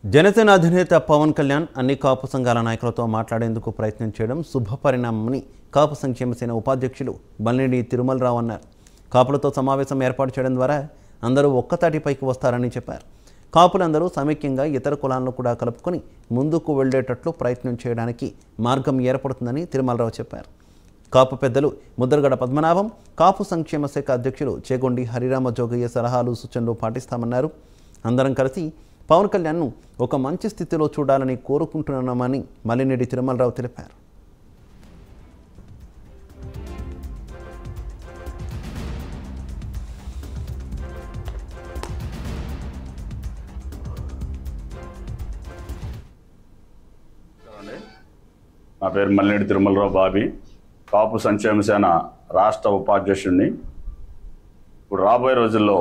జనసేన అధినేత పవన్ కళ్యాణ్ అన్ని కాపు సంఘాల నాయకులతో మాట్లాడేందుకు ప్రయత్నం చేయడం శుభపరిణామమని కాపు సంక్షేమ సేన ఉపాధ్యక్షులు బల్లిడి తిరుమలరావు అన్నారు కాపులతో సమావేశం ఏర్పాటు చేయడం ద్వారా అందరూ ఒక్కతాటిపైకి వస్తారని చెప్పారు కాపులందరూ సమైక్యంగా ఇతర కులాలను కూడా కలుపుకొని ముందుకు వెళ్లేటట్లు ప్రయత్నం చేయడానికి మార్గం ఏర్పడుతుందని తిరుమలరావు చెప్పారు కాపు పెద్దలు ముద్రగడ పద్మనాభం కాపు సంక్షేమ శాఖ అధ్యక్షులు చేగొండి హరిరామ జోగయ్య సలహాలు సూచనలు పాటిస్తామన్నారు అందరం కలిసి పవన్ కళ్యాణ్ను ఒక మంచి స్థితిలో చూడాలని కోరుకుంటున్నామని మల్లినేడి తిరుమలరావు తెలిపారు నా పేరు మల్లినేడి తిరుమలరావు బాబి కాపు సంక్షేమ సేన రాష్ట్ర ఉపాధ్యక్షుడిని ఇప్పుడు రాబోయే రోజుల్లో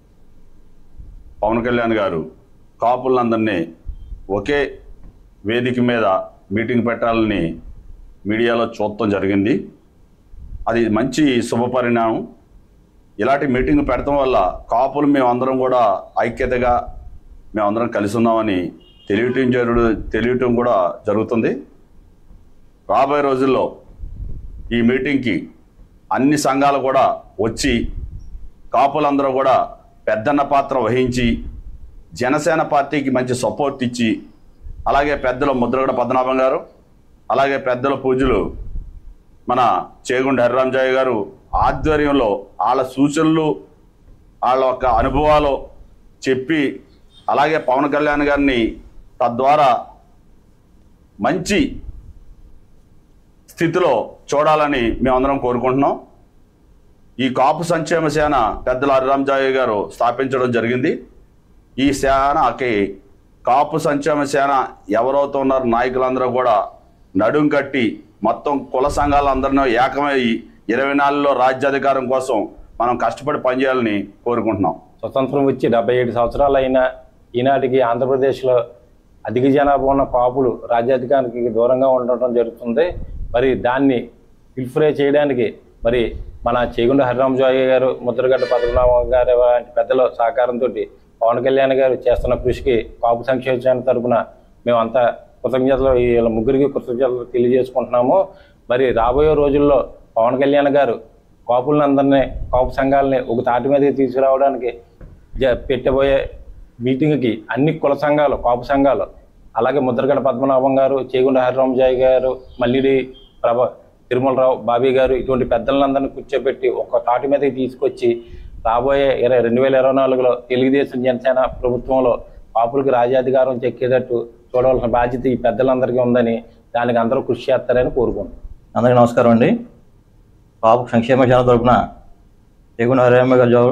పవన్ కళ్యాణ్ గారు కాపులందరినీ ఒకే వేదిక మీద మీటింగ్ పెట్టాలని మీడియాలో చూడటం జరిగింది అది మంచి శుభ పరిణామం ఇలాంటి మీటింగ్ పెడతాం వల్ల కాపులు మేమందరం కూడా ఐక్యతగా మేమందరం కలిసి ఉన్నామని తెలియటం జరుగు తెలియటం కూడా జరుగుతుంది రాబోయే రోజుల్లో ఈ మీటింగ్కి అన్ని సంఘాలు కూడా వచ్చి కాపులందరూ కూడా పెద్దన్న పాత్ర వహించి జనసేన పార్టీకి మంచి సపోర్ట్ ఇచ్చి అలాగే పెద్దలు ముద్రగడ పద్మనాభం గారు అలాగే పెద్దల పూజలు మన చేగుండి హరిరామజాయ్ గారు ఆధ్వర్యంలో వాళ్ళ సూచనలు వాళ్ళ యొక్క అనుభవాలు చెప్పి అలాగే పవన్ కళ్యాణ్ గారిని తద్వారా మంచి స్థితిలో చూడాలని మేమందరం కోరుకుంటున్నాం ఈ కాపు సంక్షేమ సేన పెద్దల హరిరామజాయి గారు స్థాపించడం జరిగింది ఈ సేనకి కాపు సంక్షేమ సేన ఎవరైతే ఉన్నారు నాయకులందరూ కూడా నడుం కట్టి మొత్తం కుల సంఘాలందరినీ ఏకమై ఇరవై నాలుగులో రాజ్యాధికారం కోసం మనం కష్టపడి పనిచేయాలని కోరుకుంటున్నాం స్వతంత్రం వచ్చి డెబ్బై ఏడు సంవత్సరాలు అయినా ఈనాటికి ఆంధ్రప్రదేశ్లో అధిక జనాభా ఉన్న కాపులు రాజ్యాధికారానికి దూరంగా ఉండటం జరుగుతుంది మరి దాన్ని ఫిల్ఫ్రే చేయడానికి మరి మన చేగుండ హరిరామజోయ గారు ముద్రగడ్డ పద్మనాభం గారు వంటి పెద్దల సహకారంతో పవన్ కళ్యాణ్ గారు చేస్తున్న కృషికి కాపు సంక్షేమ తరపున మేమంతా కృతజ్ఞతలు వీళ్ళ ముగ్గురికి కృతజ్ఞతలు తెలియజేసుకుంటున్నాము మరి రాబోయే రోజుల్లో పవన్ కళ్యాణ్ గారు కాపులందరినీ కాపు సంఘాలని ఒక తాటి మీదకి తీసుకురావడానికి జ పెట్టబోయే మీటింగ్కి అన్ని కుల సంఘాలు కాపు సంఘాలు అలాగే ముద్రగడ పద్మనాభం గారు చేగుండ హరిరామజాయ్ గారు మల్లిడి ప్రభ తిరుమలరావు బాబీ గారు ఇటువంటి పెద్దలందరినీ కూర్చోబెట్టి ఒక తాటి మీదకి తీసుకొచ్చి రాబోయే ఇరవై రెండు వేల ఇరవై నాలుగులో తెలుగుదేశం జనసేన ప్రభుత్వంలో కాపులకు రాజ్యాధికారం చెక్కేటట్టు చూడవలసిన బాధ్యత ఈ పెద్దలందరికీ ఉందని దానికి అందరూ కృషి చేస్తారని కోరుకుంటున్నాను అందరికీ నమస్కారం అండి కాపు సంక్షేమ సేన తరపున తెగున హరియామ గారి జవ-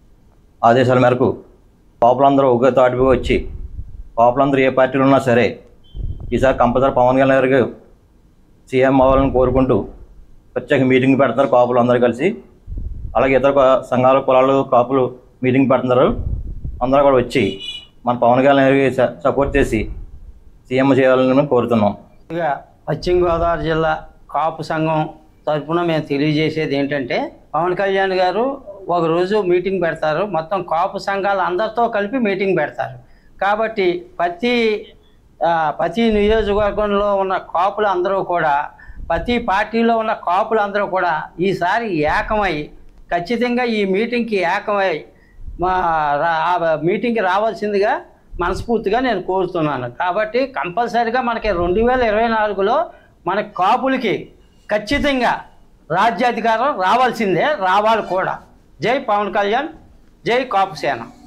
ఆదేశాల మేరకు కాపులందరూ ఒకే తాటిపై వచ్చి కాపులందరూ ఏ పార్టీలో ఉన్నా సరే ఈసారి కంపల్సరీ పవన్ కళ్యాణ్ గారికి సీఎం అవ్వాలని కోరుకుంటూ ప్రత్యేక మీటింగ్ పెడతారు కాపులు అందరూ కలిసి అలాగే ఇతర కా- సంఘాల కులాలు కాపులు మీటింగ్ పెడుతున్నారు అందరూ కూడా వచ్చి మన పవన్ కళ్యాణ్ గారికి స- సపోర్ట్ చేసి సీఎం చేయాలని కోరుతున్నాం ముందుగా పశ్చిమ గోదావరి జిల్లా కాపు సంఘం తరఫున మేము తెలియజేసేది ఏంటంటే పవన్ కళ్యాణ్ గారు ఒకరోజు మీటింగ్ పెడతారు మొత్తం కాపు సంఘాలు అందరితో కలిపి మీటింగ్ పెడతారు కాబట్టి ప్రతి ఆ, ప్రతి నియోజకవర్గంలో ఉన్న కాపులు అందరూ కూడా ప్రతి పార్టీలో ఉన్న కాపులు అందరూ కూడా ఈసారి ఏకమై ఖచ్చితంగా ఈ మీటింగ్కి ఏకమై మా రా- ఆ మీటింగ్కి రావాల్సిందిగా మనస్ఫూర్తిగా నేను కోరుతున్నాను కాబట్టి కంపల్సరీగా మనకి రెండు వేల ఇరవై నాలుగులో మన కాపులకి ఖచ్చితంగా రాజ్యాధికారం రావాల్సిందే రావాలి కూడా జై పవన్ కళ్యాణ్ జై కాపు సేన